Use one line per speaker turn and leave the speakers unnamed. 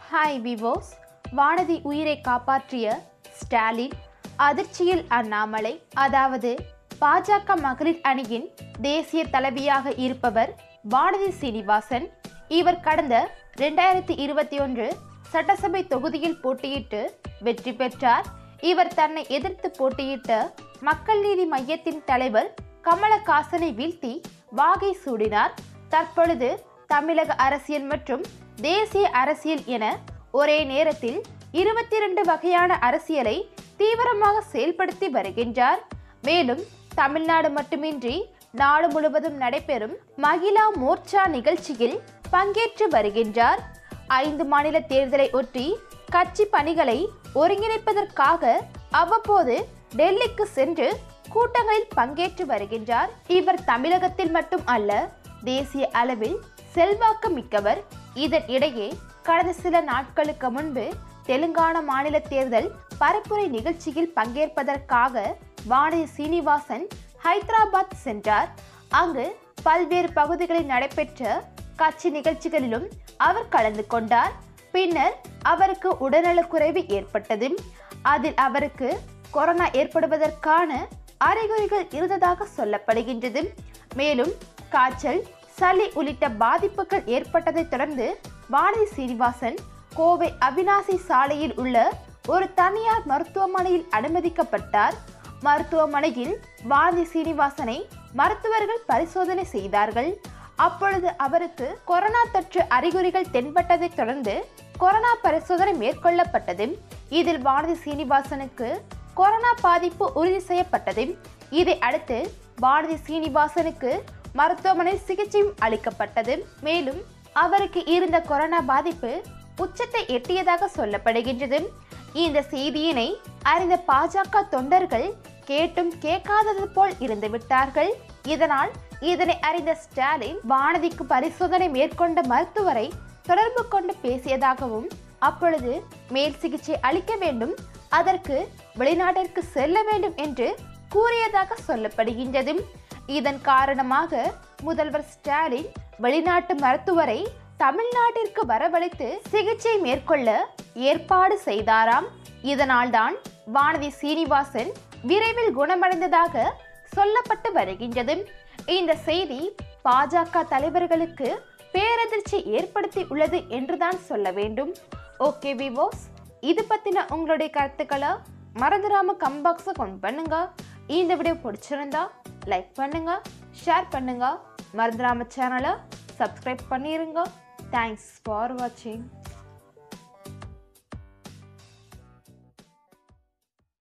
hi விவோஸ் Vanathi உயிரை காப்பாற்றிய ஸ்டாலின் அதிர்ச்சியில் அண்ணாமலை அதாவது பாஜக மகளிர் அணியின் தேசிய தலைவியாக இருப்பவர் வானதி சீனிவாசன் இவர் கடந்த ரெண்டாயிரத்தி இருபத்தி ஒன்று சட்டசபை தொகுதியில் போட்டியிட்டு வெற்றி பெற்றார் இவர் தன்னை எதிர்த்து போட்டியிட்ட மக்கள் நீதி மையத்தின் தலைவர் கமலஹாசனை வீழ்த்தி வாகை சூடினார் தற்பொழுது தமிழக அரசியல் மற்றும் தேசிய அரசியல் என ஒரே நேரத்தில் இருபத்தி இரண்டு வகையான அரசியலை தீவிரமாக செயல்படுத்தி வருகின்றார் மேலும் தமிழ்நாடு மட்டுமின்றி நாடு முழுவதும் நடைபெறும் மகிழா மோர்ச்சா நிகழ்ச்சியில் பங்கேற்று வருகின்றார் ஐந்து மாநில தேர்தலை ஒட்டி கட்சி பணிகளை ஒருங்கிணைப்பதற்காக அவ்வப்போது டெல்லிக்கு சென்று கூட்டங்களில் பங்கேற்று வருகின்றார் இவர் தமிழகத்தில் மட்டும் அல்ல தேசிய அளவில் செல்வாக்கு மிக்கவர் இதன் இடையே கடந்த சில நாட்களுக்கு முன்பு தெலுங்கானா மாநில தேர்தல் பரப்புரை நிகழ்ச்சியில் பங்கேற்பதற்காக வானதி சீனிவாசன் ஹைதராபாத் சென்றார் அங்கு பல்வேறு பகுதிகளில் நடைபெற்ற கட்சி நிகழ்ச்சிகளிலும் அவர் கலந்து கொண்டார் பின்னர் அவருக்கு உடல்நலக்குறைவு ஏற்பட்டது அதில் அவருக்கு கொரோனா ஏற்படுவதற்கான அறிகுறிகள் இருந்ததாக சொல்லப்படுகின்றது மேலும் காய்ச்சல் சளி உள்ளிட்ட பாதிப்புகள் ஏற்பட்டதைத் தொடர்ந்து வானதி சீனிவாசன் கோவை அவினாசி சாலையில் உள்ள ஒரு தனியார் மருத்துவமனையில் அனுமதிக்கப்பட்டார் மருத்துவமனையில் வானதி சீனிவாசனை மருத்துவர்கள் பரிசோதனை செய்தார்கள் அப்பொழுது அவருக்கு கொரோனா தொற்று அறிகுறிகள் தென்பட்டதைத் தொடர்ந்து கொரோனா பரிசோதனை மேற்கொள்ளப்பட்டது இதில் வானதி சீனிவாசனுக்கு கொரோனா பாதிப்பு உறுதி செய்யப்பட்டது இதை அடுத்து வானதி சீனிவாசனுக்கு மருத்துவமனை சிகிச்சையும் அளிக்கப்பட்டது மேலும் அவருக்கு இருந்த கொரோனா பாதிப்பு உச்சத்தை எட்டியதாக சொல்லப்படுகின்றது இந்த செய்தியினை அறிந்த பாஜக தொண்டர்கள் கேட்டும் கேட்காதது போல் இருந்து விட்டார்கள் இதனால் இதனை அறிந்த ஸ்டாலின் வானதிக்கு பரிசோதனை மேற்கொண்ட மருத்துவரை தொடர்பு கொண்டு பேசியதாகவும் அப்பொழுது மேல் சிகிச்சை அளிக்க வேண்டும் அதற்கு வெளிநாட்டிற்கு செல்ல வேண்டும் என்று கூறியதாக சொல்லப்படுகின்றது இதன் காரணமாக முதல்வர் ஸ்டாலின் வெளிநாட்டு மருத்துவரை தமிழ்நாட்டிற்கு வரவழைத்து சிகிச்சை மேற்கொள்ள ஏற்பாடு செய்தாராம் இதனால்தான் வானதி சீனிவாசன் விரைவில் குணமடைந்ததாக சொல்லப்பட்டு வருகின்றது இந்த செய்தி பாஜக தலைவர்களுக்கு பேரதிர்ச்சி ஏற்படுத்தி உள்ளது என்றுதான் சொல்ல வேண்டும் ஓகே விவோஸ் இது பத்தின உங்களுடைய கருத்துக்களை மறந்துடாம கம்பாக்ஸை கொண்டு பண்ணுங்க இந்த வீடியோ பிடிச்சிருந்தா லைக் பண்ணுங்க ஷேர் பண்ணுங்க மறந்துடாம சேனலை சப்ஸ்கிரைப் பண்ணிருங்க தேங்க்ஸ் ஃபார் வாட்சிங்